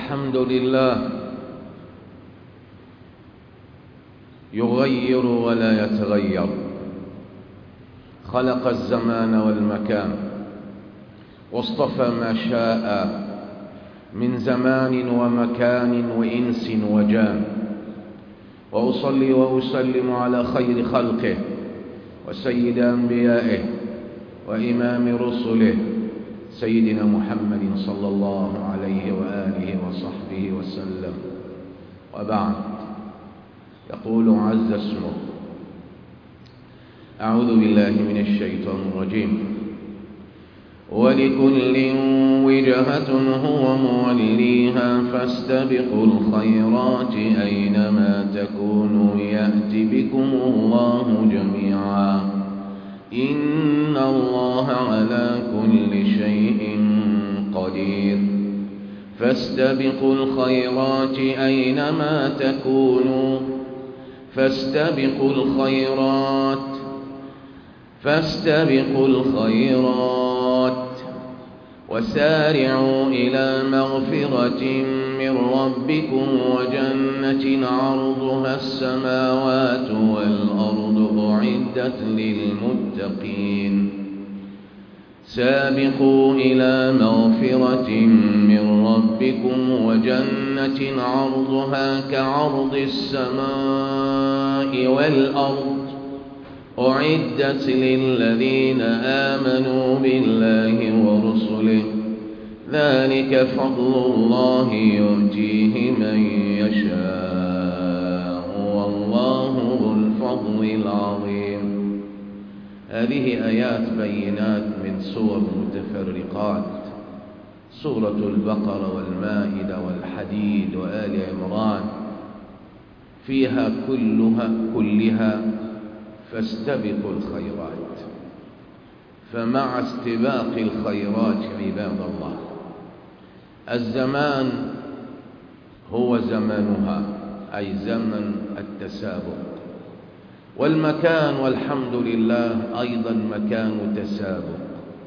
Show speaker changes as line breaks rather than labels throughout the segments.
الحمد لله يغير ولا يتغير خلق الزمان والمكان واصطفى ما شاء من زمان ومكان وإنس وجان وأصلي وأسلم على خير خلقه وسيد أنبيائه وإمام رسله سيدنا محمد صلى الله عليه وآله وصحبه وسلم وبعد يقول عز اسمه أعوذ بالله من الشيطان الرجيم ولكل وجهة هو موليها فاستبقوا الخيرات أينما تكونوا يأت بكم الله جميعا إن الله على كل شيء قدير فاستبقوا الخيرات أينما تكونوا فاستبقوا الخيرات فاستبقوا الخيرات وسارعوا إلى مغفرة من ربكم وجنة عرضها السماوات والأرض أعدت للمتقين سابقوا إلى مغفرة من ربكم وجنة عرضها كعرض السماء والأرض أعدت للذين آمنوا بالله ورسله ذلك فضل الله يؤتيه من يشاء والله ذو الفضل العظيم هذه آيات بينات من سور متفرقات سورة البقرة والمائدة والحديد وآل عمران فيها كلها كلها فاستبقوا الخيرات فمع استباق الخيرات عباد الله الزمان هو زمانها أي زمن التسابق والمكان والحمد لله أيضا مكان تسابق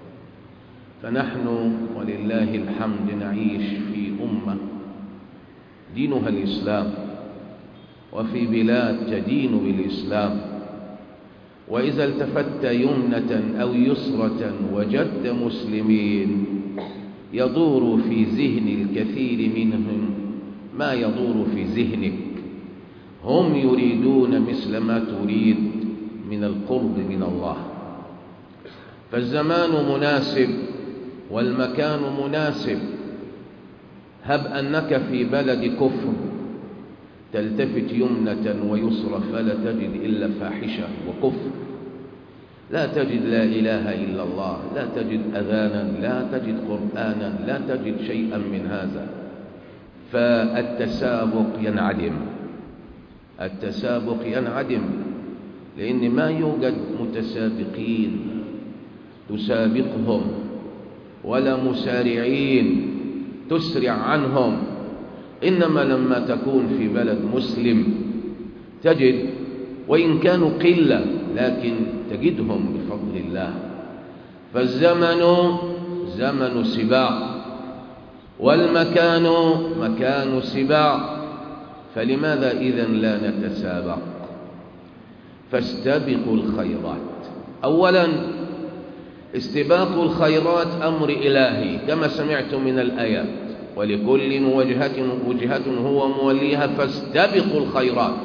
فنحن ولله الحمد نعيش في أمة دينها الإسلام وفي بلاد تدين بالإسلام وإذا التفت يمنة أو يسرة وجدت مسلمين يدور في ذهن الكثير منهم ما يدور في ذهنك هم يريدون مثل ما تريد من القرب من الله فالزمان مناسب والمكان مناسب هب أنك في بلد كفر تلتفت يمنة ويسرى فلا تجد إلا فاحشة وكفر لا تجد لا إله إلا الله لا تجد أذانا لا تجد قرآنا لا تجد شيئا من هذا فالتسابق ينعدم التسابق ينعدم لأن ما يوجد متسابقين تسابقهم ولا مسارعين تسرع عنهم إنما لما تكون في بلد مسلم تجد وإن كانوا قلة لكن تجدهم بفضل الله فالزمن زمن سباق والمكان مكان سباق فلماذا إذا لا نتسابق فاستبقوا الخيرات أولا استباق الخيرات أمر إلهي كما سمعتم من الآيات ولكل وجهة وجهة هو موليها فاستبقوا الخيرات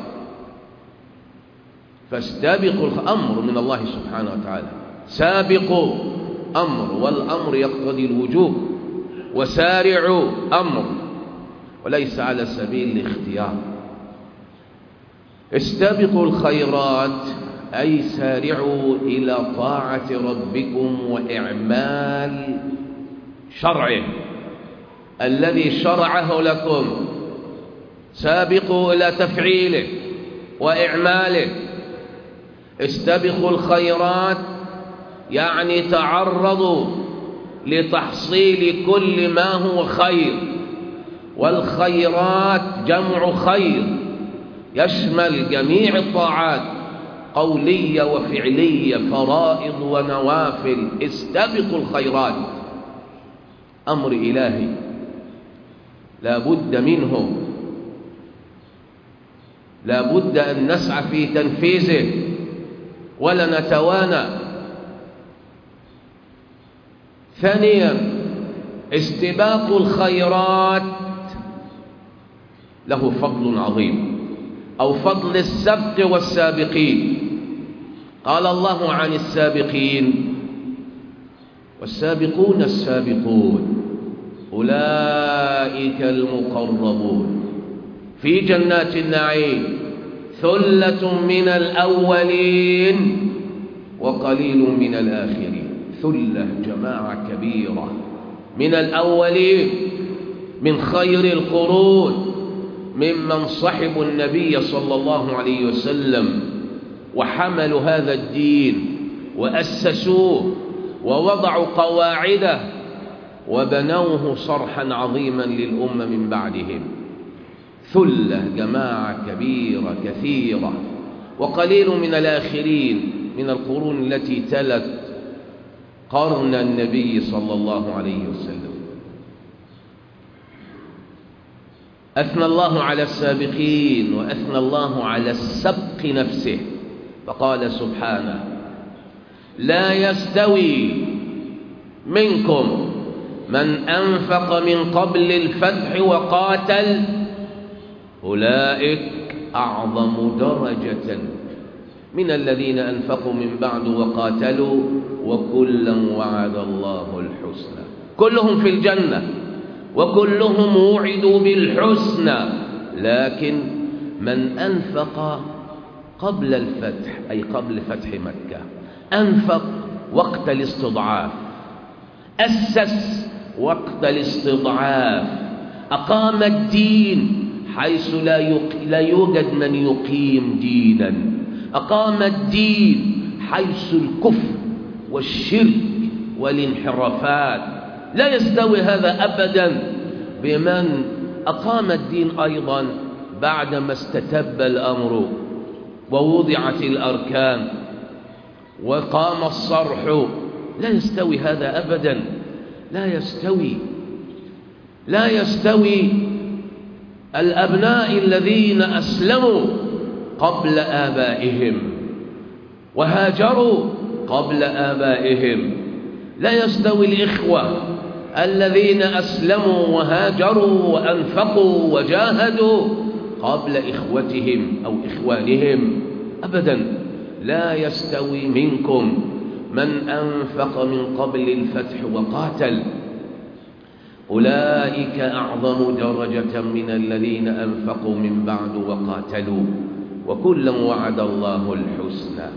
فاستبقوا أمر من الله سبحانه وتعالى سابقوا أمر والأمر يقتضي الوجوب وسارعوا أمر وليس على سبيل الاختيار استبقوا الخيرات أي سارعوا إلى طاعة ربكم وإعمال شرعه الذي شرعه لكم سابقوا إلى تفعيله وإعماله استبقوا الخيرات يعني تعرضوا لتحصيل كل ما هو خير والخيرات جمع خير يشمل جميع الطاعات قولية وفعلية فرائض ونوافل استبقوا الخيرات أمر إلهي لا بد منه لا بد أن نسعى في تنفيذه ولا نتوانى ثانيا استباق الخيرات له فضل عظيم أو فضل السبق والسابقين قال الله عن السابقين والسابقون السابقون أولئك المقربون في جنات النعيم ثلة من الأولين وقليل من الآخرين ثلة جماعة كبيرة من الأولين من خير القرون ممن صحبوا النبي صلى الله عليه وسلم وحملوا هذا الدين وأسسوه ووضعوا قواعده وبنوه صرحا عظيما للأمة من بعدهم ثلة جماعة كبيرة كثيرة وقليل من الآخرين من القرون التي تلت قرن النبي صلى الله عليه وسلم أثنى الله على السابقين وأثنى الله على السبق نفسه فقال سبحانه لا يستوي منكم من أنفق من قبل الفتح وقاتل أولئك أعظم درجة من الذين أنفقوا من بعد وقاتلوا وكلا وعد الله الحسنى كلهم في الجنة وكلهم وعدوا بالحسنى لكن من أنفق قبل الفتح أي قبل فتح مكة أنفق وقت الاستضعاف أسس وقت الاستضعاف أقام الدين حيث لا, لا يوجد من يقيم دينا أقام الدين حيث الكفر والشرك والانحرافات لا يستوي هذا أبدا بمن أقام الدين أيضا بعدما استتب الأمر ووضعت الأركان وقام الصرح لا يستوي هذا أبدا لا يستوي لا يستوي الأبناء الذين أسلموا قبل آبائهم وهاجروا قبل آبائهم لا يستوي الإخوة الذين أسلموا وهاجروا وأنفقوا وجاهدوا قبل إخوتهم أو إخوانهم أبدا لا يستوي منكم من أنفق من قبل الفتح وقاتل أولئك أعظم درجة من الذين أنفقوا من بعد وقاتلوا وكلا وعد الله الحسنى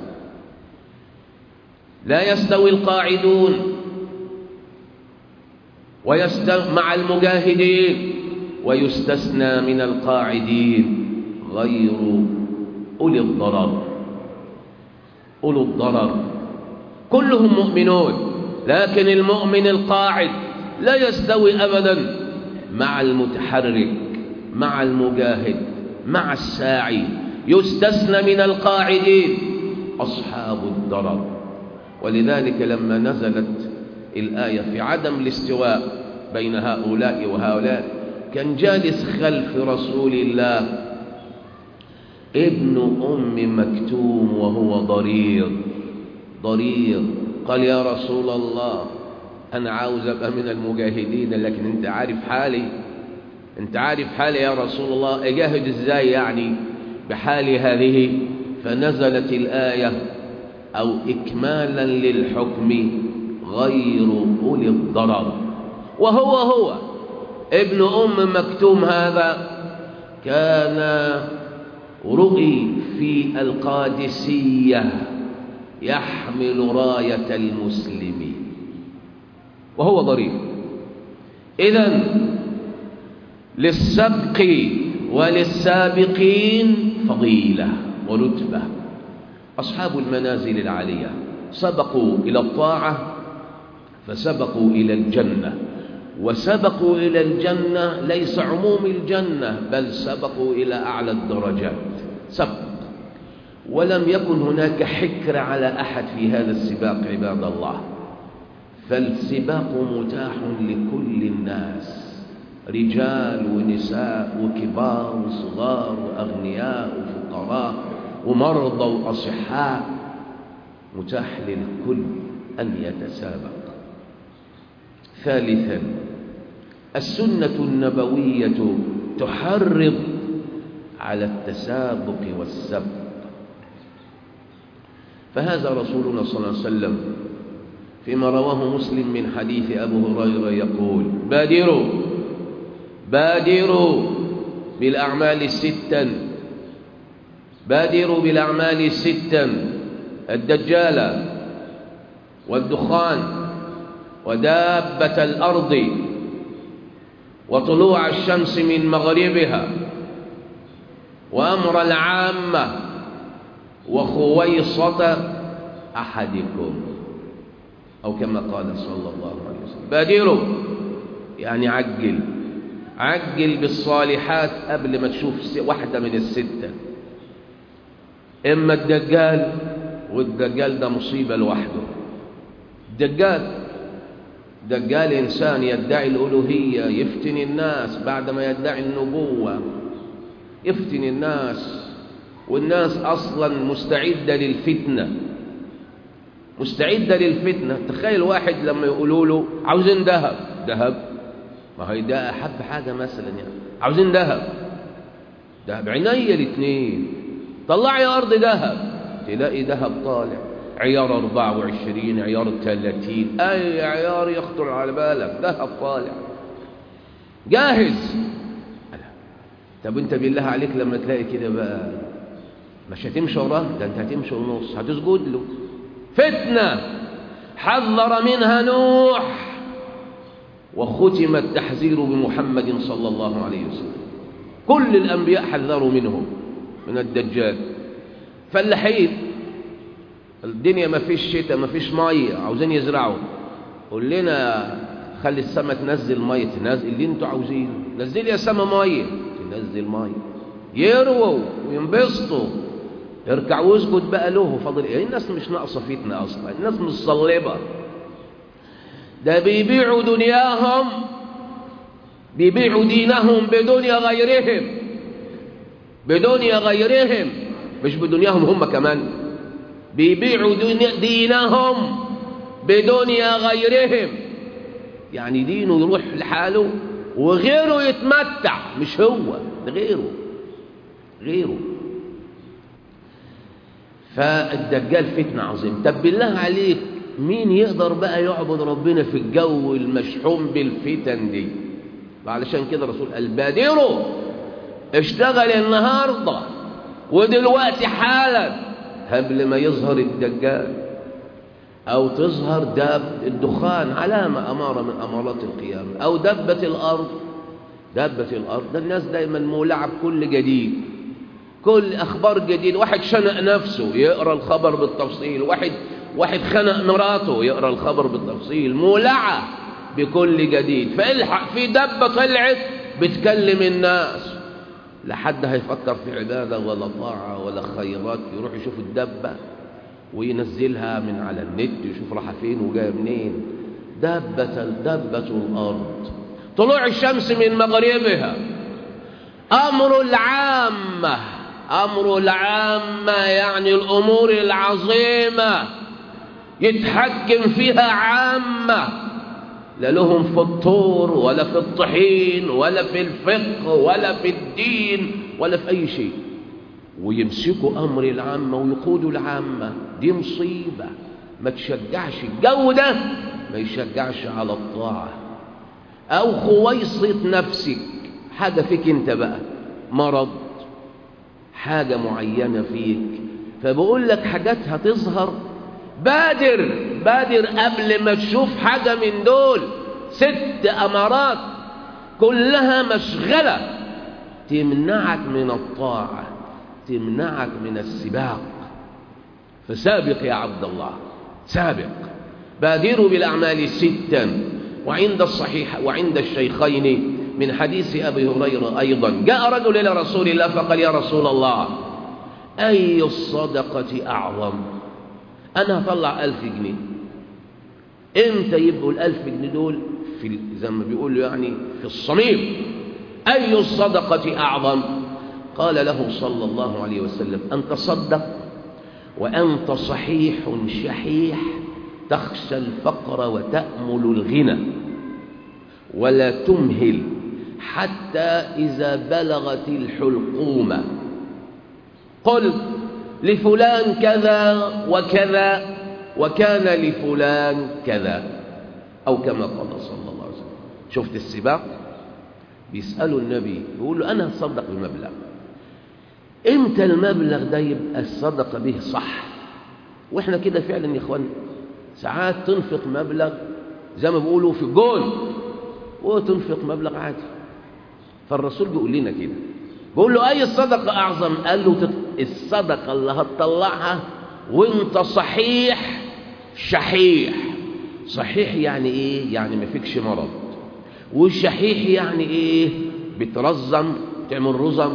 لا يستوي القاعدون مع المجاهدين ويستثنى من القاعدين غير أولي الضرر أولو الضرر كلهم مؤمنون لكن المؤمن القاعد لا يستوي أبدا مع المتحرك مع المجاهد مع الساعي يستثنى من القاعدين أصحاب الضرر ولذلك لما نزلت الآية في عدم الاستواء بين هؤلاء وهؤلاء كان جالس خلف رسول الله ابن أم مكتوم وهو ضرير ضرير قال يا رسول الله أنا عاوز أبقى من المجاهدين لكن أنت عارف حالي أنت عارف حالي يا رسول الله أجاهد إزاي يعني بحالي هذه فنزلت الآية أو إكمالا للحكم غير أولي الضرر وهو هو ابن أم مكتوم هذا كان رؤي في القادسية يحمل راية المسلمين وهو ضرير إذا للسبق وللسابقين فضيلة ورتبة أصحاب المنازل العالية سبقوا إلى الطاعة فسبقوا إلى الجنة وسبقوا إلى الجنة ليس عموم الجنة بل سبقوا إلى أعلى الدرجات سبق ولم يكن هناك حكر على أحد في هذا السباق عباد الله فالسباق متاح لكل الناس رجال ونساء وكبار وصغار وأغنياء وفقراء ومرضى وأصحاء متاح للكل أن يتسابق ثالثا السنة النبوية تحرض على التسابق والسبق فهذا رسولنا صلى الله عليه وسلم فيما رواه مسلم من حديث أبو هريرة يقول بادروا بادروا بالأعمال الستا بادروا بالأعمال الستا الدجال والدخان ودابة الأرض وطلوع الشمس من مغربها وأمر العامة وخويصة أحدكم أو كما قال صلى الله عليه وسلم بادروا يعني عجل عجل بالصالحات قبل ما تشوف واحدة من الستة إما الدجال والدجال ده مصيبة لوحده الدجال دجال إنسان يدعي الألوهية يفتن الناس بعدما يدعي النبوة يفتن الناس والناس أصلا مستعدة للفتنة مستعدة للفتنة تخيل واحد لما يقولوا له عاوزين ذهب ذهب ما هي ده أحب حاجة مثلا يعني عاوزين ذهب ذهب عينيا الاثنين طلعي أرض ذهب تلاقي ذهب طالع عيار 24 عيار 30 أي عيار يخطر على بالك ذهب طالع جاهز طب انت بالله عليك لما تلاقي كده بقى مش هتمشي وراه ده انت هتمشي ونص هتسجد له فتنة حذر منها نوح وختم التحذير بمحمد صلى الله عليه وسلم كل الأنبياء حذروا منه من الدجال فاللحين الدنيا ما فيش شتاء ما فيش ميه عاوزين يزرعوا قول لنا خلي السماء تنزل ميه تنزل اللي انتوا عاوزينه نزل يا سما ميه تنزل ميه يرووا وينبسطوا اركع واسجد بقى له فضل ايه الناس مش ناقصه فتنه اصلا الناس مش صلبه ده بيبيعوا دنياهم بيبيعوا دينهم بدنيا غيرهم بدنيا غيرهم مش بدنياهم هم كمان بيبيعوا دينهم بدنيا غيرهم يعني دينه يروح لحاله وغيره يتمتع مش هو ده غيره غيره فالدجال فتنة عظيم طب بالله عليك مين يقدر بقى يعبد ربنا في الجو المشحون بالفتن دي علشان كده الرسول قال بادروا اشتغل النهارده ودلوقتي حالا قبل ما يظهر الدجال أو تظهر داب الدخان علامة أمارة من أمارات القيامة أو دبة الأرض دبة الأرض ده الناس دايما مولعة بكل جديد كل أخبار جديد واحد شنق نفسه يقرأ الخبر بالتفصيل واحد واحد خنق مراته يقرأ الخبر بالتفصيل مولعة بكل جديد فالحق في دبة طلعت بتكلم الناس لا حد هيفكر في عبادة ولا طاعة ولا خيرات يروح يشوف الدبة وينزلها من على النت يشوف راحة فين وجاية منين دبة دبة الأرض طلوع الشمس من مغربها أمر العامة أمر العامة يعني الأمور العظيمة يتحكم فيها عامة لا لهم في الطور ولا في الطحين ولا في الفقه ولا في الدين ولا في أي شيء ويمسكوا أمر العامة ويقودوا العامة دي مصيبة ما تشجعش الجو ده ما يشجعش على الطاعة أو خويصة نفسك حاجة فيك انت بقى مرض حاجة معينة فيك فبقول لك حاجات هتظهر بادر بادر قبل ما تشوف حاجة من دول ست أمارات كلها مشغلة تمنعك من الطاعة تمنعك من السباق فسابق يا عبد الله سابق بادروا بالأعمال ستا وعند الصحيح وعند الشيخين من حديث أبي هريرة أيضا جاء رجل إلى رسول الله فقال يا رسول الله أي الصدقة أعظم أنا هطلع ألف جنيه إمتى يبقوا الألف جنيه دول في زي ما بيقولوا يعني في الصميم أي الصدقة أعظم قال له صلى الله عليه وسلم أن تصدق وأنت صحيح شحيح تخشى الفقر وتأمل الغنى ولا تمهل حتى إذا بلغت الحلقومة قل لفلان كذا وكذا وكان لفلان كذا أو كما قال صلى الله عليه وسلم شفت السباق بيسألوا النبي بيقول له أنا هصدق بمبلغ امتى المبلغ ده يبقى الصدقة به صح واحنا كده فعلا يا اخوان ساعات تنفق مبلغ زي ما بيقولوا في الجون وتنفق مبلغ عادي فالرسول بيقول لنا كده بيقول له اي الصدقة اعظم قال له الصدقة اللي هتطلعها وانت صحيح شحيح صحيح يعني ايه يعني ما فيكش مرض والشحيح يعني ايه بترزم تعمل رزم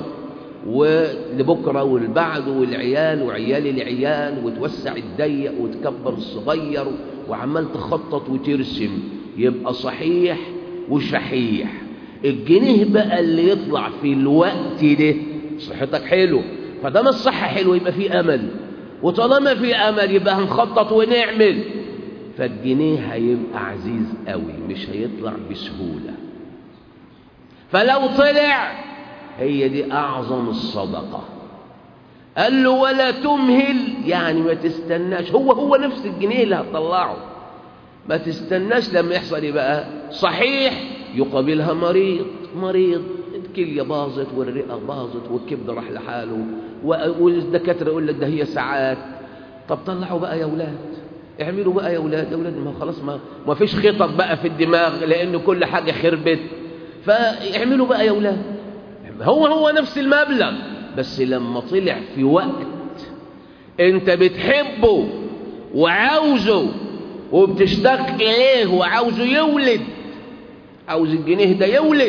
ولبكره والبعد والعيال وعيال العيال وتوسع الضيق وتكبر الصغير وعمال تخطط وترسم يبقى صحيح وشحيح الجنيه بقى اللي يطلع في الوقت ده صحتك حلو فدام الصحة حلو يبقى في أمل وطالما في أمل يبقى هنخطط ونعمل فالجنيه هيبقى عزيز قوي مش هيطلع بسهولة فلو طلع هي دي أعظم الصدقة قال له ولا تمهل يعني ما تستناش هو هو نفس الجنيه اللي هتطلعه ما تستناش لما يحصل ايه بقى صحيح يقابلها مريض مريض الكليه باظت والرئه باظت والكبد راح لحاله والدكاتره يقول لك ده هي ساعات طب طلعوا بقى يا اولاد اعملوا بقى يا اولاد يا اولاد ما خلاص ما ما فيش خطط بقى في الدماغ لان كل حاجه خربت فاعملوا بقى يا اولاد هو هو نفس المبلغ بس لما طلع في وقت انت بتحبه وعاوزه وبتشتاق اليه وعاوزه يولد عاوز الجنيه ده يولد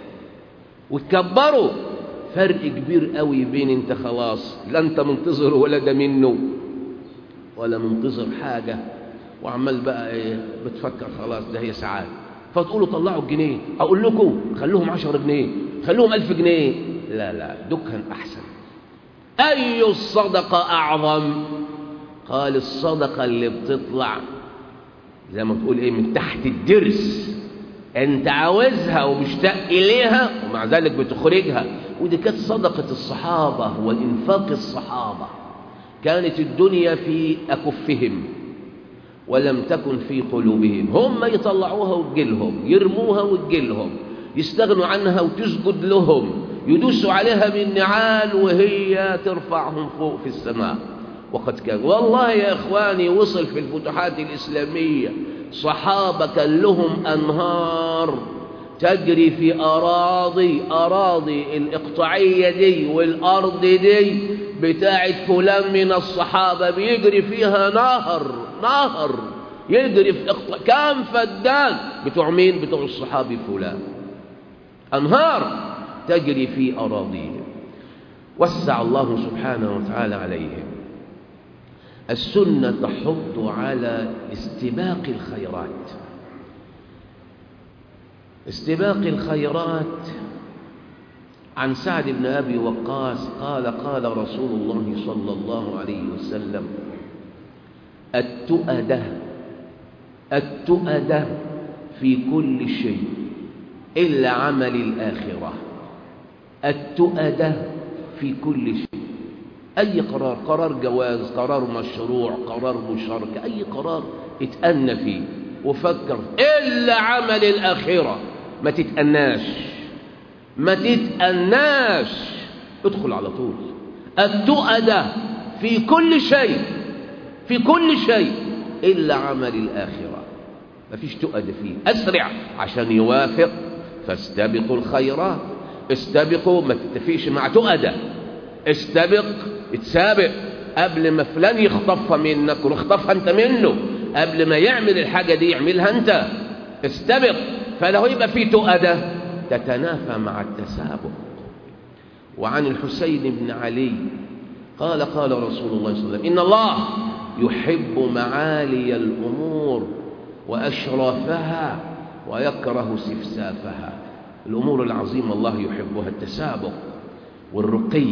وتكبره فرق كبير قوي بين انت خلاص لا انت منتظر ولا ده منه ولا منتظر حاجة وعمال بقى ايه بتفكر خلاص ده هي ساعات فتقولوا طلعوا الجنيه اقول لكم خلوهم عشر جنيه خلوهم ألف جنيه لا لا دكان أحسن أي الصدقة أعظم قال الصدقة اللي بتطلع زي ما تقول إيه من تحت الدرس أنت عاوزها ومشتاق إليها ومع ذلك بتخرجها ودي كانت صدقة الصحابة وإنفاق الصحابة كانت الدنيا في أكفهم ولم تكن في قلوبهم هم يطلعوها وتجيلهم يرموها وتجيلهم يستغنوا عنها وتسجد لهم يدوسوا عليها بالنعال وهي ترفعهم فوق في السماء وقد كان والله يا إخواني وصل في الفتوحات الإسلامية صحابة كان لهم أنهار تجري في أراضي أراضي الإقطاعية دي والأرض دي بتاعت فلان من الصحابة بيجري فيها نهر نهر يجري في إقطاع كام فدان بتوع مين بتوع الصحابي فلان أنهار تجري في أراضيهم وسع الله سبحانه وتعالى عليهم السنة تحض على استباق الخيرات استباق الخيرات عن سعد بن أبي وقاص قال قال رسول الله صلى الله عليه وسلم التؤدة التؤدة في كل شيء إلا عمل الآخرة التؤدة في كل شيء أي قرار قرار جواز قرار مشروع قرار مشاركة أي قرار اتأنى فيه وفكر إلا عمل الآخرة ما تتأناش ما تتأناش ادخل على طول التؤدة في كل شيء في كل شيء إلا عمل الآخرة ما فيش تؤدة فيه أسرع عشان يوافق فاستبقوا الخيرات استبقوا ما تتفيش مع تؤدة استبق اتسابق قبل ما فلان يخطفها منك واخطفها انت منه قبل ما يعمل الحاجة دي يعملها انت استبق فلو يبقى في تؤدة تتنافى مع التسابق وعن الحسين بن علي قال قال رسول الله صلى الله عليه وسلم إن الله يحب معالي الأمور وأشرافها ويكره سفسافها الأمور العظيمة الله يحبها التسابق والرقي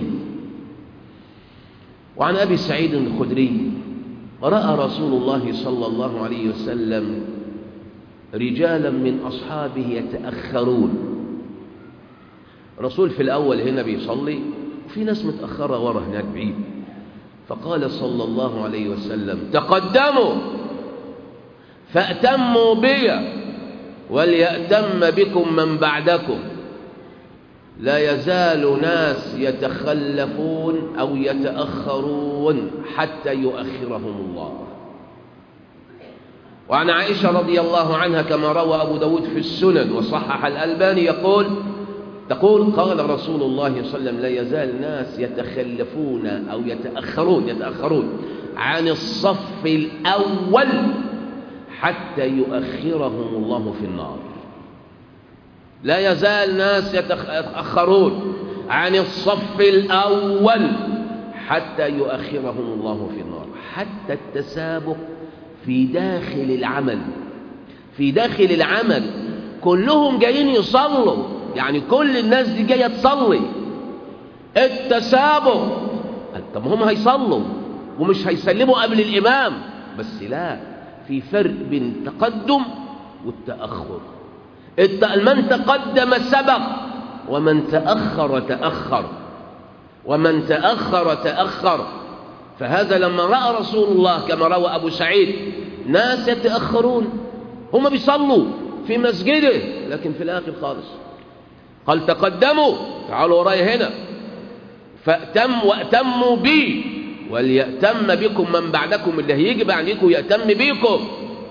وعن أبي سعيد الخدري رأى رسول الله صلى الله عليه وسلم رجالا من أصحابه يتأخرون رسول في الأول هنا بيصلي وفي ناس متأخرة ورا هناك بعيد فقال صلى الله عليه وسلم تقدموا فأتموا بي وليأتم بكم من بعدكم لا يزال ناس يتخلفون أو يتأخرون حتى يؤخرهم الله وعن عائشة رضي الله عنها كما روى أبو داود في السنن وصحح الألباني يقول تقول قال رسول الله صلى الله عليه وسلم لا يزال ناس يتخلفون أو يتأخرون يتأخرون عن الصف الأول حتى يؤخرهم الله في النار لا يزال ناس يتأخرون عن الصف الأول حتى يؤخرهم الله في النار حتى التسابق في داخل العمل في داخل العمل كلهم جايين يصلوا يعني كل الناس دي جايه تصلي التسابق طب هم هيصلوا ومش هيسلموا قبل الامام بس لا في فرق بين التقدم والتاخر من تقدم سبق ومن تاخر تاخر ومن تاخر تاخر فهذا لما راى رسول الله كما روى ابو سعيد ناس يتاخرون هم بيصلوا في مسجده لكن في الاخر خالص قال تقدموا تعالوا ورايا هنا فأتم وأتموا بي وليأتم بكم من بعدكم اللي هيجي بعدكم يأتم بكم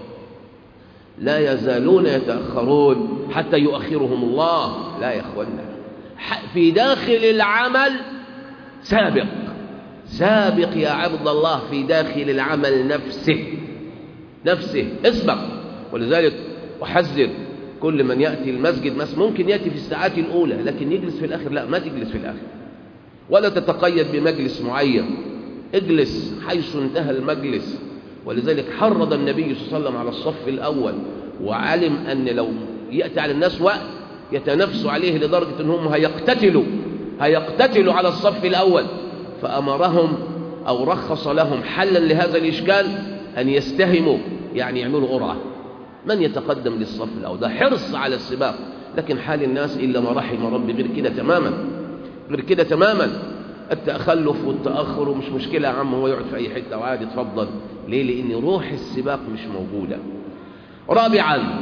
لا يزالون يتأخرون حتى يؤخرهم الله لا يا اخوانا في داخل العمل سابق سابق يا عبد الله في داخل العمل نفسه نفسه اسبق ولذلك أحذر كل من يأتي المسجد مثلا ممكن يأتي في الساعات الأولى لكن يجلس في الآخر لا ما تجلس في الآخر ولا تتقيد بمجلس معين اجلس حيث انتهى المجلس ولذلك حرض النبي صلى الله عليه وسلم على الصف الأول وعلم أن لو يأتي على الناس وقت يتنافسوا عليه لدرجة أنهم هيقتتلوا هيقتتلوا على الصف الأول فأمرهم أو رخص لهم حلا لهذا الإشكال أن يستهموا يعني يعملوا قرعة من يتقدم للصف الأول ده حرص على السباق لكن حال الناس إلا ما رحم ربي غير كده تماما غير كده تماما التخلف والتأخر مش مشكلة يا عم هو يقعد في أي حتة وعادي اتفضل ليه لأن روح السباق مش موجودة رابعا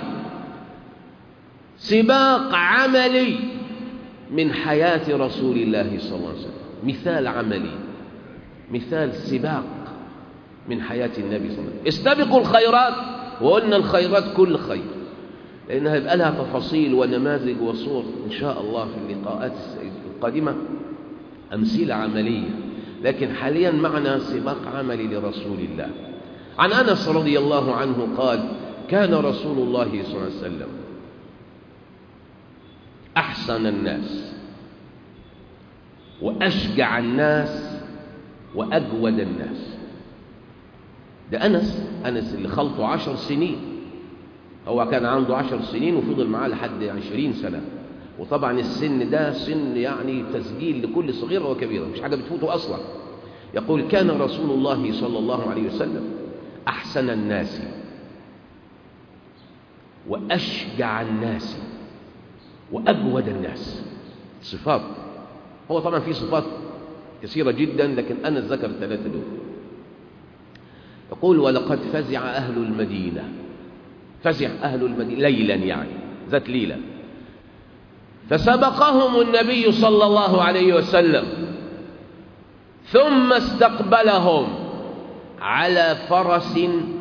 سباق عملي من حياة رسول الله صلى الله عليه وسلم مثال عملي مثال سباق من حياة النبي صلى الله عليه وسلم استبقوا الخيرات وقلنا الخيرات كل خير لأنها يبقى لها تفاصيل ونماذج وصور إن شاء الله في اللقاءات القادمة أمثلة عملية لكن حاليا معنا سباق عملي لرسول الله عن أنس رضي الله عنه قال كان رسول الله صلى الله عليه وسلم أحسن الناس وأشجع الناس وأجود الناس ده أنس أنس اللي خلطه عشر سنين هو كان عنده عشر سنين وفضل معاه لحد عشرين سنة وطبعا السن ده سن يعني تسجيل لكل صغيرة وكبيرة مش حاجة بتفوته أصلا يقول كان رسول الله صلى الله عليه وسلم أحسن الناس وأشجع الناس وأجود الناس صفات هو طبعا في صفات كثيرة جدا لكن أنا ذكر الثلاثة دول يقول ولقد فزع أهل المدينة فزع أهل المدينة ليلا يعني ذات ليلة فسبقهم النبي صلى الله عليه وسلم ثم استقبلهم على فرس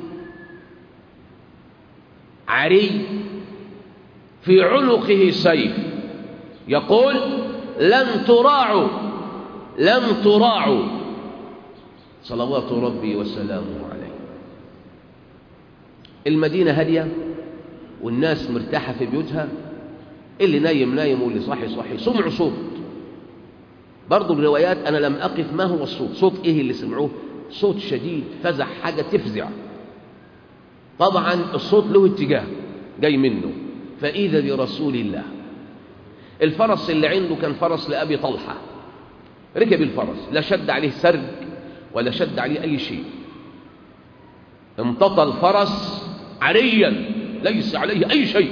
عري في عنقه سيف يقول لم تراعوا لم تراعوا صلوات ربي وسلامه عليه المدينة هادية والناس مرتاحة في بيوتها اللي نايم نايم واللي صاحي صاحي سمعوا صوت برضو الروايات أنا لم أقف ما هو الصوت صوت إيه اللي سمعوه صوت شديد فزع حاجة تفزع طبعا الصوت له اتجاه جاي منه فإذا برسول الله الفرس اللي عنده كان فرس لأبي طلحة ركب الفرس لا شد عليه سرج ولا شد عليه أي شيء امتطى الفرس عريا ليس عليه أي شيء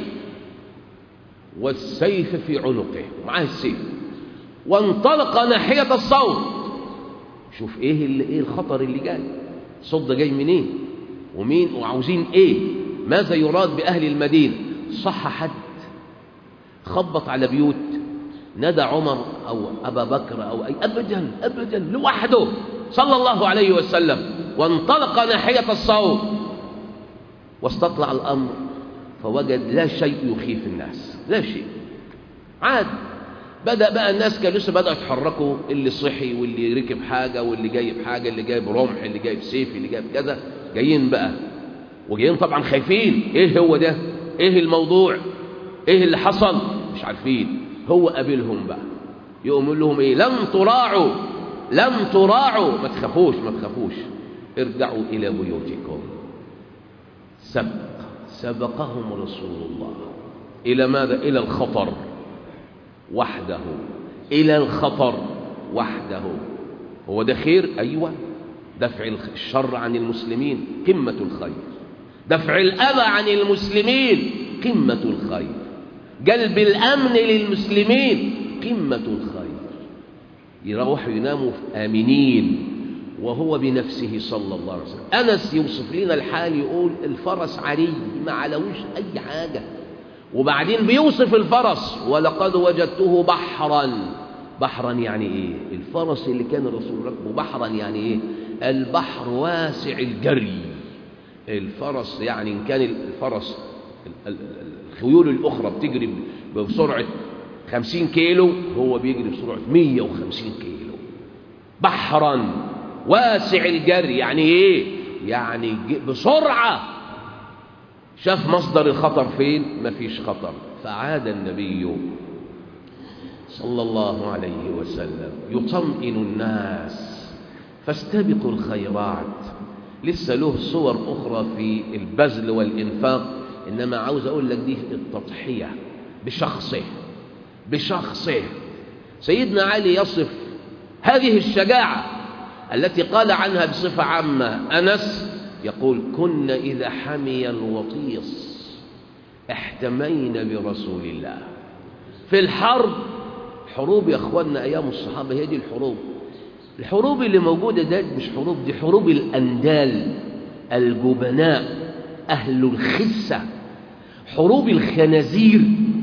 والسيف في عنقه معاه السيف وانطلق ناحية الصوت شوف ايه اللي ايه الخطر اللي جاي الصوت ده جاي منين ومين وعاوزين ايه ماذا يراد بأهل المدينة صح حد خبط على بيوت ندى عمر أو أبا بكر أو أي أبدا أبدا لوحده صلى الله عليه وسلم وانطلق ناحية الصوت واستطلع الأمر فوجد لا شيء يخيف الناس لا شيء عاد بدأ بقى الناس كانوا لسه بدأوا يتحركوا اللي صحي واللي ركب حاجة واللي جايب حاجة اللي جايب رمح اللي جايب سيف اللي جايب كذا جايين بقى وجايين طبعا خايفين ايه هو ده ايه الموضوع ايه اللي حصل مش عارفين هو قابلهم بقى يقوم يقول لهم ايه لم تراعوا لم تراعوا ما تخافوش ما تخافوش ارجعوا الى بيوتكم سبق سبقهم رسول الله الى ماذا الى الخطر وحده الى الخطر وحده هو ده خير ايوه دفع الشر عن المسلمين قمه الخير دفع الاذى عن المسلمين قمه الخير جلب الامن للمسلمين قمه الخير يروحوا يناموا امنين وهو بنفسه صلى الله عليه وسلم انس يوصف لنا الحال يقول الفرس عري ما علوش اي حاجه وبعدين بيوصف الفرس ولقد وجدته بحرا بحرا يعني ايه الفرس اللي كان الرسول ركبه بحرا يعني ايه البحر واسع الجري الفرس يعني ان كان الفرس الخيول الاخرى بتجري بسرعه 50 كيلو هو بيجري بسرعه 150 كيلو بحرا واسع الجري يعني ايه يعني بسرعه شاف مصدر الخطر فين مفيش خطر فعاد النبي صلى الله عليه وسلم يطمئن الناس فاستبقوا الخيرات لسه له صور أخرى في البذل والإنفاق إنما عاوز أقول لك دي التضحية بشخصه بشخصه سيدنا علي يصف هذه الشجاعة التي قال عنها بصفة عامة أنس يقول كنا إذا حمي الوطيس احتمينا برسول الله في الحرب حروب يا اخواننا ايام الصحابه هي دي الحروب الحروب اللي موجوده ده مش حروب دي حروب الاندال الجبناء اهل الخسه حروب الخنازير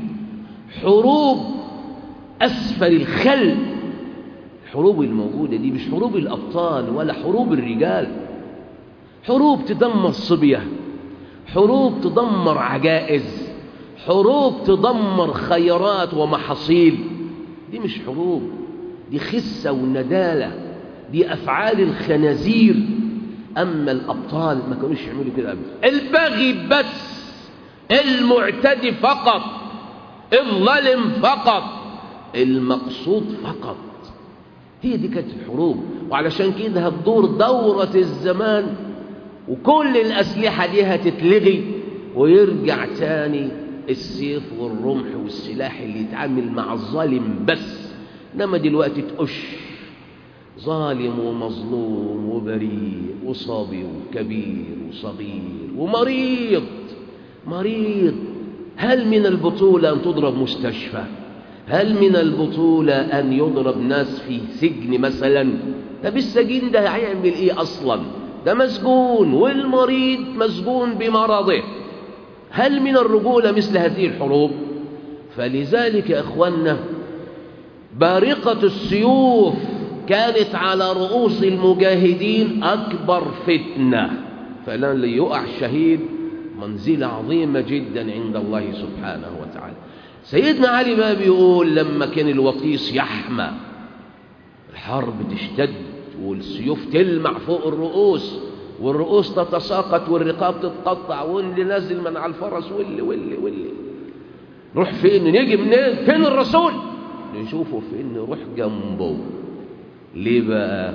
حروب اسفل الخلق الحروب الموجوده دي مش حروب الابطال ولا حروب الرجال حروب تدمر صبيه حروب تدمر عجائز حروب تدمر خيرات ومحاصيل دي مش حروب دي خسة وندالة دي أفعال الخنازير أما الأبطال ما كانوش يعملوا كده أبدا البغي بس المعتدي فقط الظلم فقط المقصود فقط هي دي كانت الحروب وعلشان كده هتدور دورة الزمان وكل الأسلحة دي هتتلغي ويرجع تاني السيف والرمح والسلاح اللي يتعامل مع الظالم بس انما دلوقتي تقش ظالم ومظلوم وبريء وصبي وكبير وصغير ومريض مريض هل من البطولة أن تضرب مستشفى هل من البطولة أن يضرب ناس في سجن مثلا طب السجين ده هيعمل إيه أصلا ده مسجون والمريض مسجون بمرضه هل من الرجولة مثل هذه الحروب فلذلك يا أخوانا بارقة السيوف كانت على رؤوس المجاهدين أكبر فتنة فلن ليقع الشهيد منزلة عظيمة جدا عند الله سبحانه وتعالى سيدنا علي بقى بيقول لما كان الوطيس يحمى الحرب تشتد والسيوف تلمع فوق الرؤوس والرؤوس تتساقط والرقاب تتقطع واللي نازل من على الفرس واللي واللي واللي نروح فين نيجي منين فين الرسول نشوفه فين نروح جنبه ليه بقى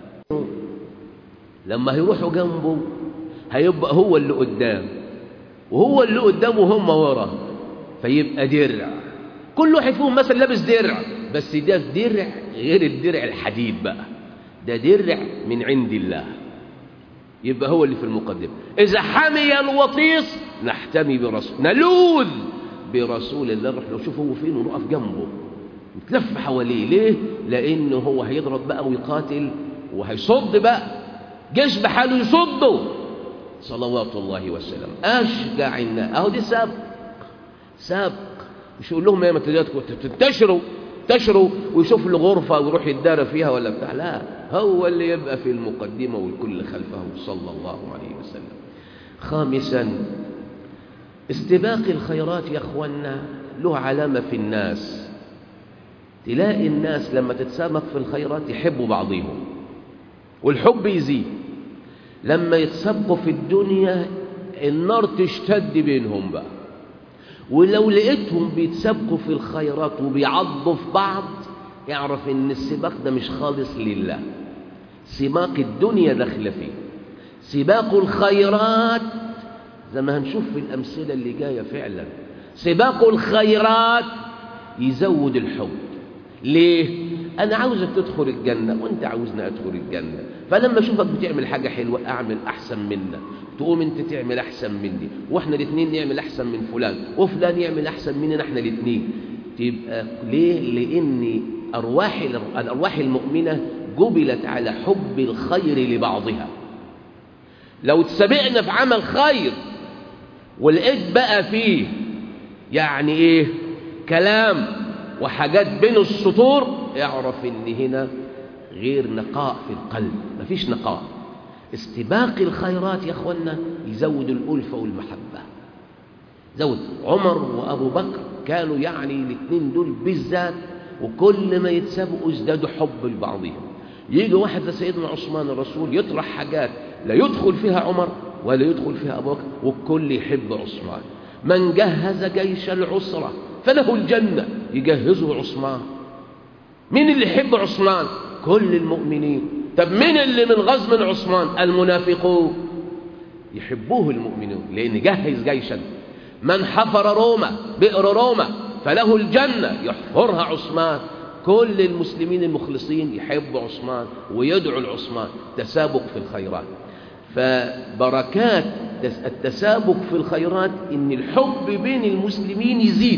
لما هيروحوا جنبه هيبقى هو اللي قدام وهو اللي قدامه هم ورا فيبقى درع كل واحد فيهم مثلا لابس درع بس ده درع غير الدرع الحديد بقى ده درع من عند الله يبقى هو اللي في المقدمة إذا حمي الوطيس نحتمي برسول نلوذ برسول الله نروح لو شوف هو فين ونقف جنبه نتلف حواليه ليه؟ لأنه هو هيضرب بقى ويقاتل وهيصد بقى جيش بحاله يصده صلوات الله وسلم أشجع الناس أهو دي سابق سابق مش يقول لهم يا متجاتكم تنتشروا تشروا ويشوف له غرفة ويروح يتدارى فيها ولا بتاع لا هو اللي يبقى في المقدمة والكل خلفه صلى الله عليه وسلم خامسا استباق الخيرات يا اخوانا له علامة في الناس تلاقي الناس لما تتسابق في الخيرات يحبوا بعضهم والحب يزيد لما يتسابقوا في الدنيا النار تشتد بينهم بقى ولو لقيتهم بيتسابقوا في الخيرات وبيعضوا في بعض يعرف ان السباق ده مش خالص لله سباق الدنيا داخله فيه سباق الخيرات زي ما هنشوف في الامثله اللي جايه فعلا سباق الخيرات يزود الحب ليه انا عاوزك تدخل الجنه وانت عاوزني ادخل الجنه فلما اشوفك بتعمل حاجه حلوه اعمل احسن منك تقوم انت تعمل احسن مني واحنا الاثنين نعمل احسن من فلان وفلان يعمل احسن مننا احنا الاثنين تبقى ليه لان ارواح الارواح المؤمنه جبلت على حب الخير لبعضها لو تسابقنا في عمل خير ولقيت بقى فيه يعني ايه كلام وحاجات بين السطور اعرف ان هنا غير نقاء في القلب مفيش نقاء استباق الخيرات يا اخوانا يزود الألفة والمحبة زود عمر وأبو بكر كانوا يعني الاثنين دول بالذات وكل ما يتسابقوا ازدادوا حب لبعضهم يجي واحد زي سيدنا عثمان الرسول يطرح حاجات لا يدخل فيها عمر ولا يدخل فيها أبو بكر والكل يحب عثمان من جهز جيش العسرة فله الجنة يجهزه عثمان مين اللي يحب عثمان كل المؤمنين طب مين اللي من غزو من عثمان المنافقون يحبوه المؤمنون لأن جهز جيشا من حفر روما بئر روما فله الجنة يحفرها عثمان كل المسلمين المخلصين يحبوا عثمان ويدعوا لعثمان تسابق في الخيرات فبركات التسابق في الخيرات ان الحب بين المسلمين يزيد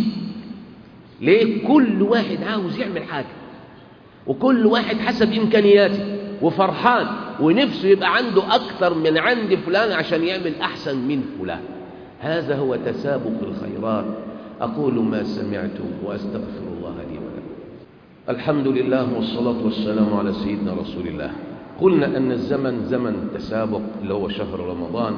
ليه كل واحد عاوز يعمل حاجة وكل واحد حسب إمكانياته وفرحان ونفسه يبقى عنده أكثر من عند فلان عشان يعمل أحسن من فلان هذا هو تسابق الخيرات أقول ما سمعتم وأستغفر الله لي ولكم الحمد لله والصلاة والسلام على سيدنا رسول الله قلنا أن الزمن زمن تسابق اللي هو شهر رمضان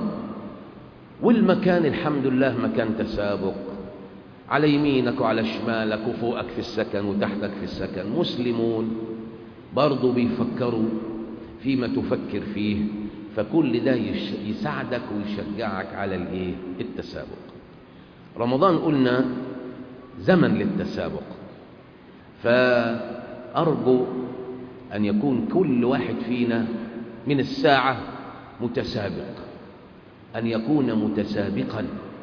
والمكان الحمد لله مكان تسابق على يمينك وعلى شمالك وفوقك في السكن وتحتك في السكن مسلمون برضو بيفكروا فيما تفكر فيه فكل ده يساعدك ويشجعك على الايه التسابق رمضان قلنا زمن للتسابق فأرجو أن يكون كل واحد فينا من الساعة متسابق أن يكون متسابقا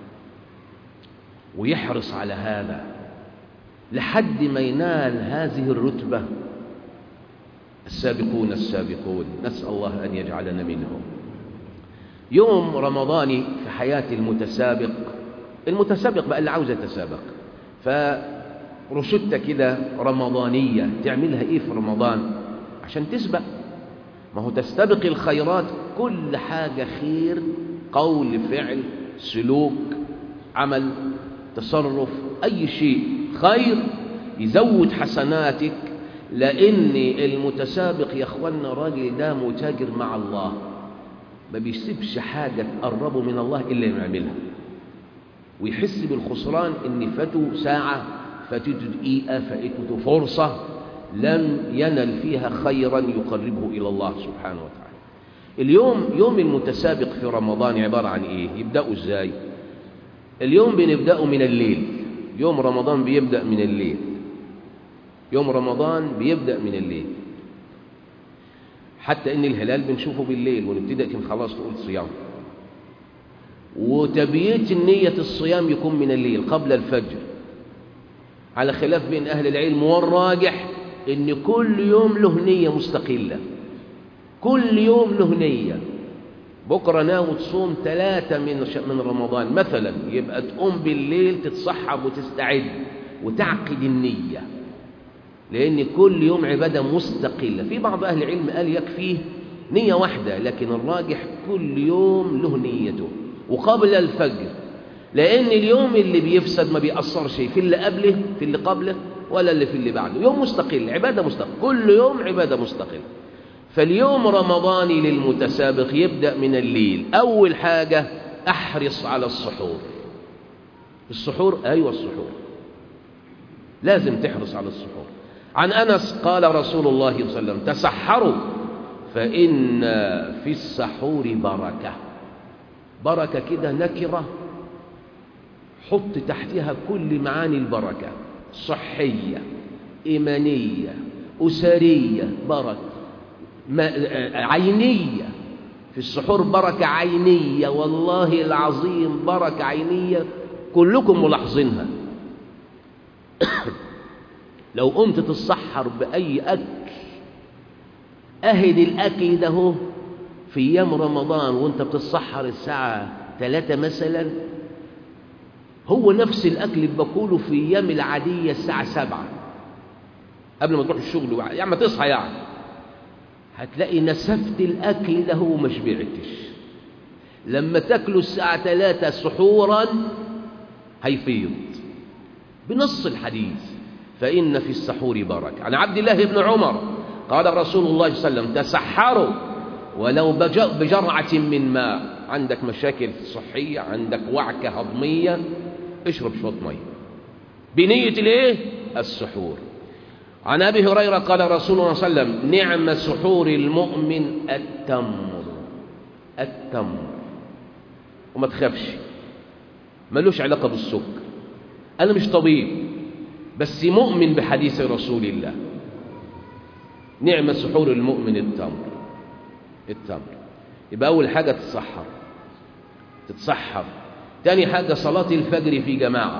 ويحرص على هذا لحد ما ينال هذه الرتبة السابقون السابقون نسأل الله أن يجعلنا منهم يوم رمضاني في حياة المتسابق المتسابق بقى اللي عاوز يتسابق فرشدة كده رمضانية تعملها ايه في رمضان عشان تسبق ما هو تستبق الخيرات كل حاجة خير قول فعل سلوك عمل تصرف أي شيء خير يزود حسناتك لأن المتسابق يا أخوانا راجل ده متاجر مع الله ما بيسيبش حاجة تقربه من الله إلا يعملها ويحس بالخسران إن فاته ساعة فاتته دقيقة فاتته فرصة لم ينل فيها خيرا يقربه إلى الله سبحانه وتعالى اليوم يوم المتسابق في رمضان عبارة عن إيه يبدأوا إزاي اليوم بنبدأه من الليل يوم رمضان بيبدأ من الليل يوم رمضان بيبدأ من الليل حتى ان الهلال بنشوفه بالليل ونبتدأ خلاص نقول صيام وتبييت النية الصيام يكون من الليل قبل الفجر على خلاف بين أهل العلم والراجح إن كل يوم له نية مستقلة كل يوم له نية بكرة ناوي تصوم ثلاثة من من رمضان مثلا يبقى تقوم بالليل تتصحب وتستعد وتعقد النية لأن كل يوم عبادة مستقلة في بعض أهل العلم قال يكفيه نية واحدة لكن الراجح كل يوم له نيته وقبل الفجر لأن اليوم اللي بيفسد ما بيأثرش في اللي قبله في اللي قبله ولا اللي في اللي بعده يوم مستقل عبادة مستقل كل يوم عبادة مستقل فاليوم رمضاني للمتسابق يبدأ من الليل أول حاجة أحرص على السحور السحور أيوة السحور لازم تحرص على السحور عن أنس قال رسول الله صلى الله عليه وسلم تسحروا فإن في السحور بركة بركة كده نكرة حط تحتها كل معاني البركة صحية إيمانية أسرية بركة عينية في السحور بركة عينية والله العظيم بركة عينية كلكم ملاحظينها لو قمت تتسحر بأي أكل أهد الأكل ده هو في أيام رمضان وأنت بتتسحر الساعة ثلاثة مثلا هو نفس الأكل اللي باكله في أيام العادية الساعة سبعة قبل ما تروح الشغل يعني ما تصحى يعني هتلاقي نسفت الأكل ده وما شبعتش لما تاكله الساعة ثلاثة سحورا هيفيض بنص الحديث فإن في السحور بركة عن عبد الله بن عمر قال رسول الله صلى الله عليه وسلم تسحروا ولو بجرعة من ماء عندك مشاكل صحية عندك وعكة هضمية اشرب شوية مية بنية الايه السحور عن ابي هريره قال رسول الله صلى الله عليه وسلم نعم سحور المؤمن التمر التمر وما تخافش ملوش علاقه بالسكر انا مش طبيب بس مؤمن بحديث رسول الله نعم سحور المؤمن التمر التمر يبقى اول حاجه تتسحر تتسحر تاني حاجه صلاه الفجر في جماعه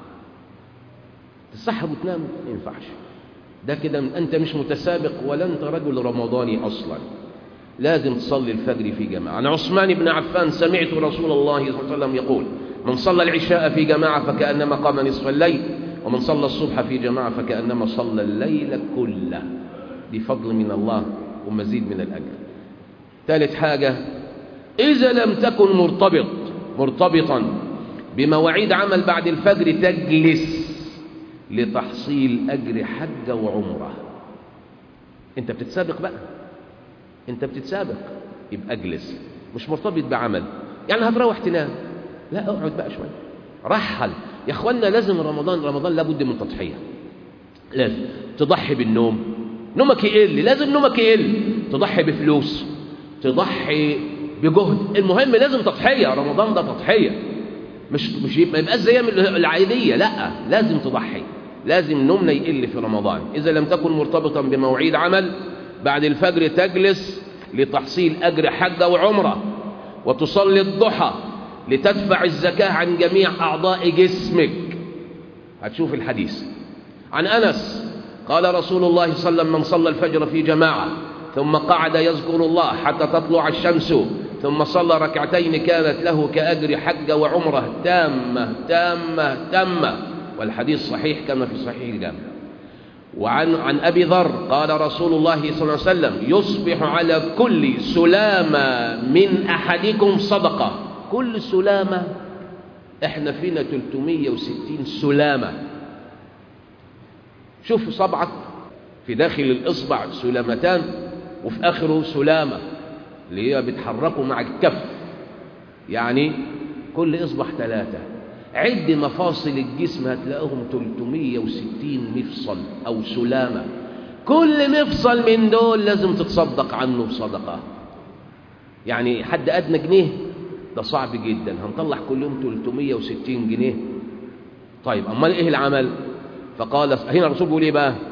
تتسحر وتنام ما ينفعش ده كده أنت مش متسابق ولا أنت رجل رمضاني أصلا لازم تصلي الفجر في جماعة عن عثمان بن عفان سمعت رسول الله صلى الله عليه وسلم يقول من صلى العشاء في جماعة فكأنما قام نصف الليل ومن صلى الصبح في جماعة فكأنما صلى الليل كله بفضل من الله ومزيد من الأجر ثالث حاجة إذا لم تكن مرتبط مرتبطا بمواعيد عمل بعد الفجر تجلس لتحصيل أجر حجة وعمرة أنت بتتسابق بقى أنت بتتسابق يبقى اجلس مش مرتبط بعمل يعني هتروح تنام لا اقعد بقى شوية رحل يا اخوانا لازم رمضان رمضان لابد من تضحية لازم تضحي بالنوم نومك يقل لازم نومك يقل تضحي بفلوس تضحي بجهد المهم لازم تضحية رمضان ده تضحية مش مش ما يبقاش زي العادية لا لازم تضحي لازم نومنا يقل في رمضان إذا لم تكن مرتبطا بمواعيد عمل بعد الفجر تجلس لتحصيل أجر حجة وعمرة وتصلي الضحى لتدفع الزكاة عن جميع أعضاء جسمك هتشوف الحديث عن أنس قال رسول الله صلى الله عليه وسلم من صلى الفجر في جماعة ثم قعد يذكر الله حتى تطلع الشمس ثم صلى ركعتين كانت له كأجر حجة وعمرة تامة تامة تامة والحديث صحيح كما في صحيح الجامع وعن عن أبي ذر قال رسول الله صلى الله عليه وسلم يصبح على كل سلامة من أحدكم صدقة كل سلامة احنا فينا 360 سلامة شوف صبعك في داخل الإصبع سلامتان وفي آخره سلامة اللي هي بيتحركوا مع الكف يعني كل إصبع ثلاثة عد مفاصل الجسم هتلاقيهم 360 مفصل أو سلامة كل مفصل من دول لازم تتصدق عنه بصدقة يعني حد أدنى جنيه ده صعب جدا هنطلع كل يوم 360 جنيه طيب أمال إيه العمل فقال هنا الرسول بيقول إيه بقى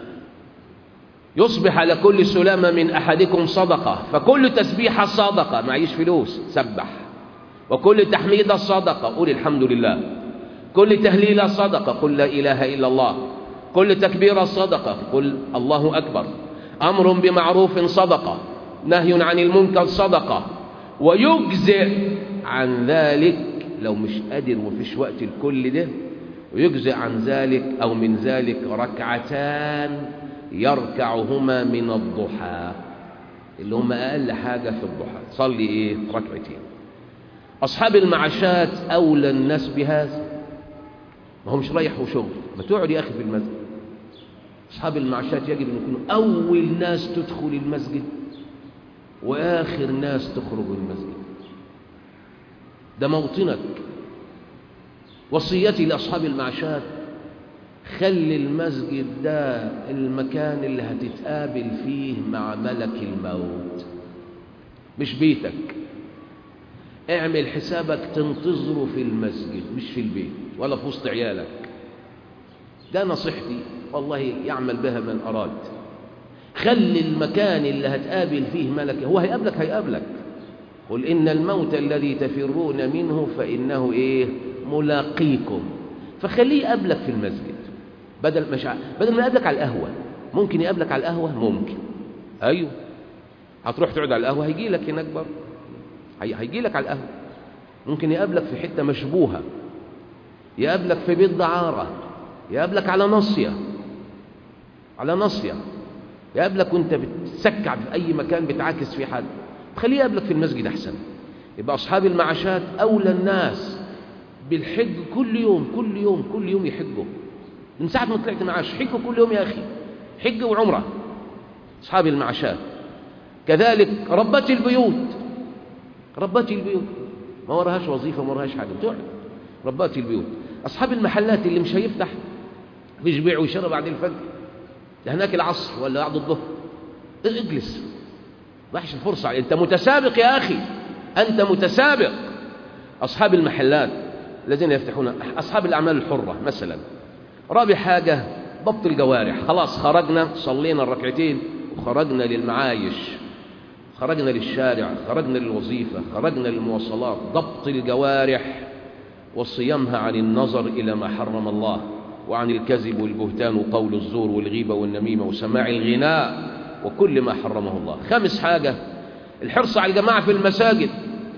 يصبح على كل سلامة من أحدكم صدقة فكل تسبيحة صدقة معيش فلوس سبح وكل تحميدة صدقة قول الحمد لله كل تهليلة صدقة قل لا إله إلا الله كل تكبيرة صدقة قل الله أكبر أمر بمعروف صدقة نهي عن المنكر صدقة ويجزئ عن ذلك لو مش قادر ومفيش وقت الكل ده ويجزئ عن ذلك أو من ذلك ركعتان يركعهما من الضحى اللي هم أقل حاجة في الضحى صلي إيه ركعتين أصحاب المعاشات أولى الناس بهذا ما هم مش رايح وشغل ما تقعد يا أخي في المسجد أصحاب المعاشات يجب أن يكونوا أول ناس تدخل المسجد وآخر ناس تخرج من المسجد ده موطنك وصيتي لأصحاب المعاشات خلي المسجد ده المكان اللي هتتقابل فيه مع ملك الموت مش بيتك اعمل حسابك تنتظره في المسجد مش في البيت ولا في وسط عيالك ده نصيحتي والله يعمل بها من أراد خلي المكان اللي هتقابل فيه ملك هو هيقابلك هيقابلك قل إن الموت الذي تفرون منه فإنه إيه ملاقيكم فخليه يقابلك في المسجد بدل مش ع... بدل ما يقابلك على القهوة ممكن يقابلك على القهوة ممكن أيوه هتروح تقعد على القهوة هيجي لك هناك برضه هي... هيجي لك على القهوة ممكن يقابلك في حتة مشبوهة يقابلك في بيت دعارة يقابلك على نصية على نصية يقابلك وانت بتسكع في أي مكان بتعاكس في حد خليه يقابلك في المسجد أحسن يبقى أصحاب المعاشات أولى الناس بالحج كل يوم كل يوم كل يوم يحجوا من ساعة ما طلعت معاش حجوا كل يوم يا أخي حج وعمرة أصحاب المعاشات كذلك ربات البيوت ربات البيوت ما وراهاش وظيفة ما وراهاش حاجة بتقعد ربات البيوت أصحاب المحلات اللي مش هيفتح مش بيع وشراء بعد الفجر هناك العصر ولا بعد الظهر اجلس ضحش الفرصة أنت متسابق يا أخي أنت متسابق أصحاب المحلات الذين يفتحون أصحاب الأعمال الحرة مثلا رابع حاجة ضبط الجوارح خلاص خرجنا صلينا الركعتين وخرجنا للمعايش خرجنا للشارع خرجنا للوظيفة خرجنا للمواصلات ضبط الجوارح وصيامها عن النظر إلى ما حرم الله وعن الكذب والبهتان وقول الزور والغيبة والنميمة وسماع الغناء وكل ما حرمه الله خامس حاجة الحرص على الجماعة في المساجد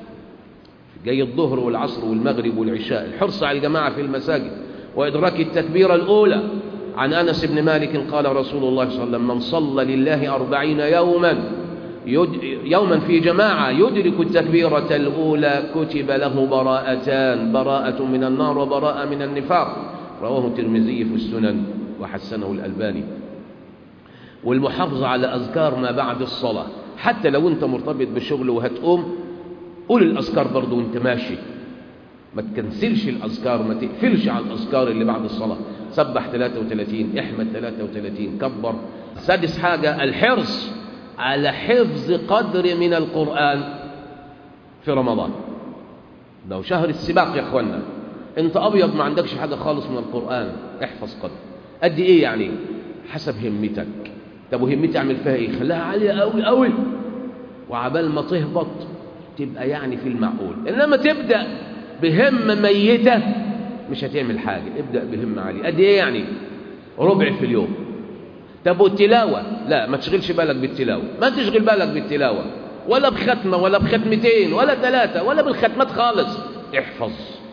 جاي الظهر والعصر والمغرب والعشاء الحرص على الجماعة في المساجد وإدراك التكبيرة الأولى عن أنس بن مالك قال رسول الله صلى الله عليه وسلم من صلى لله أربعين يوما يد يوما في جماعة يدرك التكبيرة الأولى كتب له براءتان براءة من النار وبراءة من النفاق رواه الترمذي في السنن وحسنه الألباني والمحافظة على أذكار ما بعد الصلاة حتى لو أنت مرتبط بالشغل وهتقوم قول الأذكار برضو وأنت ماشي ما تكنسلش الأذكار ما تقفلش على الأذكار اللي بعد الصلاة سبح 33 احمد 33 كبر سادس حاجة الحرص على حفظ قدر من القرآن في رمضان ده شهر السباق يا اخوانا انت ابيض ما عندكش حاجة خالص من القرآن احفظ قدر قد ايه يعني حسب همتك طب وهمتي اعمل فيها ايه خليها عالية قوي قوي وعبال ما تهبط تبقى يعني في المعقول انما تبدأ بهم ميتة مش هتعمل حاجة ابدأ بهم عالية قد ايه يعني ربع في اليوم طب والتلاوة لا ما تشغلش بالك بالتلاوة ما تشغل بالك بالتلاوة ولا بختمة ولا بختمتين ولا ثلاثة ولا بالختمات خالص احفظ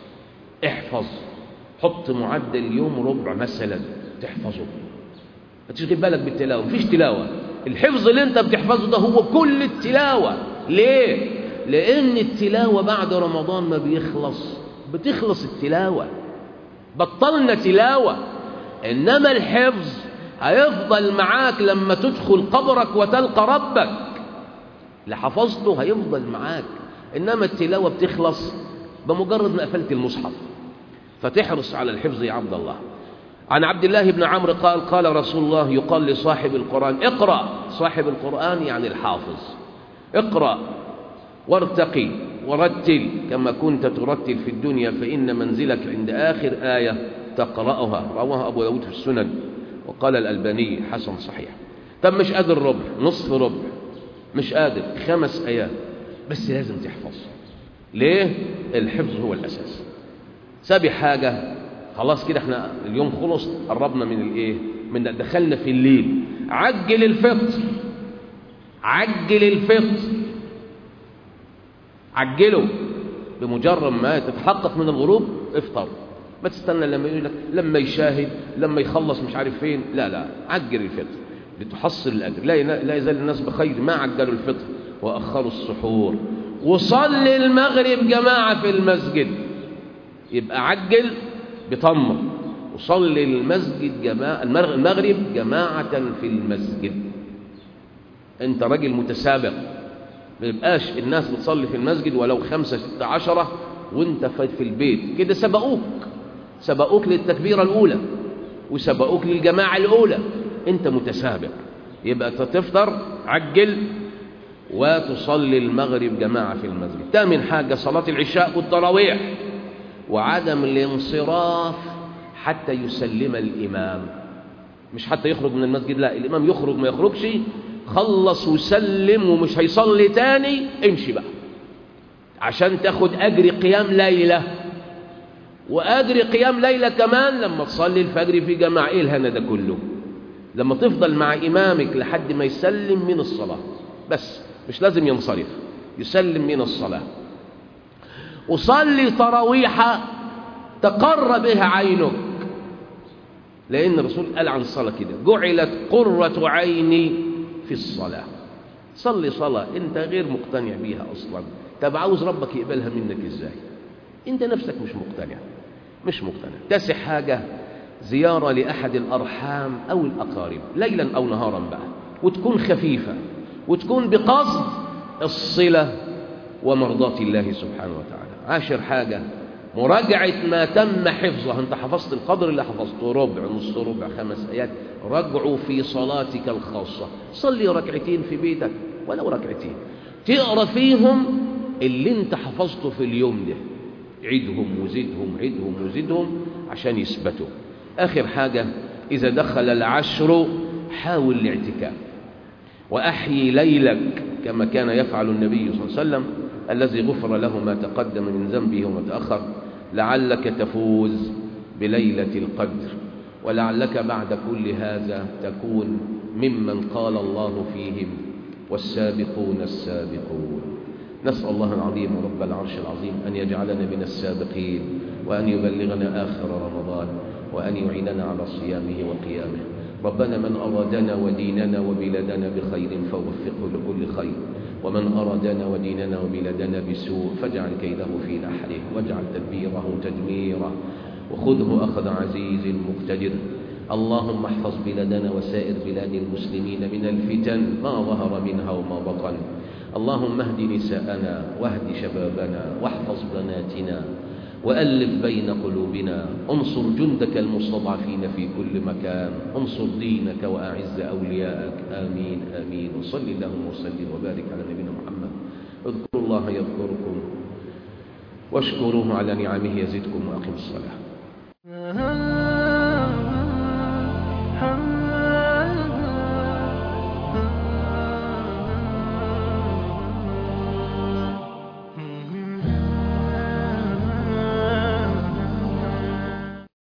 احفظ حط معدل اليوم ربع مثلا تحفظه ما تشغل بالك بالتلاوة مفيش تلاوة الحفظ اللي انت بتحفظه ده هو كل التلاوة ليه لان التلاوة بعد رمضان ما بيخلص بتخلص التلاوة بطلنا تلاوة انما الحفظ هيفضل معاك لما تدخل قبرك وتلقى ربك اللي حفظته هيفضل معاك انما التلاوة بتخلص بمجرد ما قفلت المصحف فتحرص على الحفظ يا عبد الله عن عبد الله بن عمرو قال قال رسول الله يقال لصاحب القرآن اقرأ صاحب القرآن يعني الحافظ اقرأ وارتقي ورتل كما كنت ترتل في الدنيا فإن منزلك عند آخر آية تقرأها رواه أبو داود في السنن وقال الألباني حسن صحيح طب مش قادر ربع نصف ربع مش قادر خمس آيات بس لازم تحفظ ليه الحفظ هو الأساس سابع حاجة خلاص كده احنا اليوم خلص قربنا من الايه من دخلنا في الليل عجل الفطر عجل الفطر عجله بمجرد ما تتحقق من الغروب افطر ما تستنى لما يقول لك لما يشاهد لما يخلص مش عارف فين لا لا عجل الفطر لتحصل الاجر لا لا يزال الناس بخير ما عجلوا الفطر واخروا السحور وصلي المغرب جماعه في المسجد يبقى عجل بطمر وصلي المسجد جماعة المغرب جماعة في المسجد انت راجل متسابق ما يبقاش الناس بتصلي في المسجد ولو خمسة ستة عشرة وانت في البيت كده سبقوك سبقوك للتكبيرة الأولى وسبقوك للجماعة الأولى انت متسابق يبقى تفطر عجل وتصلي المغرب جماعة في المسجد تامن حاجة صلاة العشاء والتراويح وعدم الانصراف حتى يسلم الإمام مش حتى يخرج من المسجد لا الإمام يخرج ما يخرجش خلص وسلم ومش هيصلي تاني امشي بقى عشان تاخد أجر قيام ليلة وأجر قيام ليلة كمان لما تصلي الفجر في جماعة إيه الهنا ده كله لما تفضل مع إمامك لحد ما يسلم من الصلاة بس مش لازم ينصرف يسلم من الصلاة وصلي تراويح تقر بها عينك لأن الرسول قال عن الصلاة كده جعلت قرة عيني في الصلاة صلي صلاة أنت غير مقتنع بيها أصلا طب عاوز ربك يقبلها منك إزاي أنت نفسك مش مقتنع مش مقتنع تسع حاجة زيارة لأحد الأرحام أو الأقارب ليلا أو نهارا بقى وتكون خفيفة وتكون بقصد الصلة ومرضاة الله سبحانه وتعالى عاشر حاجة مراجعة ما تم حفظه أنت حفظت القدر اللي حفظته ربع نص ربع خمس آيات راجعوا في صلاتك الخاصة صلي ركعتين في بيتك ولو ركعتين تقرأ فيهم اللي انت حفظته في اليوم ده عيدهم وزدهم عيدهم وزدهم عشان يثبتوا آخر حاجة إذا دخل العشر حاول الاعتكاف وأحيي ليلك كما كان يفعل النبي صلى الله عليه وسلم الذي غفر له ما تقدم من ذنبه وما تأخر لعلك تفوز بليلة القدر ولعلك بعد كل هذا تكون ممن قال الله فيهم والسابقون السابقون نسأل الله العظيم رب العرش العظيم أن يجعلنا من السابقين وأن يبلغنا آخر رمضان وأن يعيننا على صيامه وقيامه ربنا من أرادنا وديننا وبلادنا بخير فوفقه لكل خير ومن أرادنا وديننا وبلادنا بسوء فاجعل كيده في نحره واجعل تدبيره تدميره وخذه أخذ عزيز مقتدر اللهم احفظ بلادنا وسائر بلاد المسلمين من الفتن ما ظهر منها وما بطن اللهم اهد نساءنا واهد شبابنا واحفظ بناتنا وألف بين قلوبنا انصر جندك المستضعفين في كل مكان انصر دينك وأعز أولياءك آمين آمين وصل اللهم وسلم وبارك على نبينا محمد اذكروا الله يذكركم واشكروه على نعمه يزدكم وأقم الصلاة